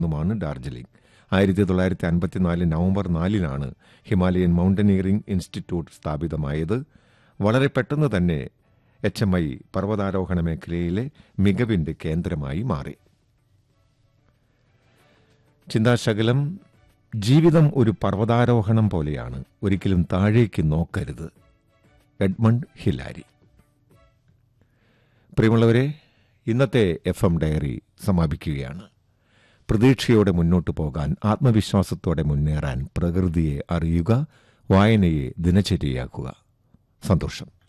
നിന്നുമാണ് ഡാർജിലിംഗ് ആയിരത്തി തൊള്ളായിരത്തി അൻപത്തിനാല് നവംബർ നാലിനാണ് ഹിമാലയൻ മൗണ്ടനീറിംഗ് ഇൻസ്റ്റിറ്റ്യൂട്ട് സ്ഥാപിതമായത് വളരെ പെട്ടെന്ന് തന്നെ എച്ച് എം ഐ പർവ്വതാരോഹണ മേഖലയിലെ മികവിന്റെ കേന്ദ്രമായി മാറി ചിന്താശകലം ജീവിതം ഒരു പർവ്വതാരോഹണം പോലെയാണ് ഒരിക്കലും താഴേക്ക് നോക്കരുത് എഡ്മണ്ട് ഹിലാരി പ്രിയമുള്ളവരെ ഇന്നത്തെ എഫ് എം ഡയറി സമാപിക്കുകയാണ് പ്രതീക്ഷയോടെ മുന്നോട്ടു പോകാൻ ആത്മവിശ്വാസത്തോടെ മുന്നേറാൻ പ്രകൃതിയെ അറിയുക വായനയെ ദിനചര്യയാക്കുക സന്തോഷം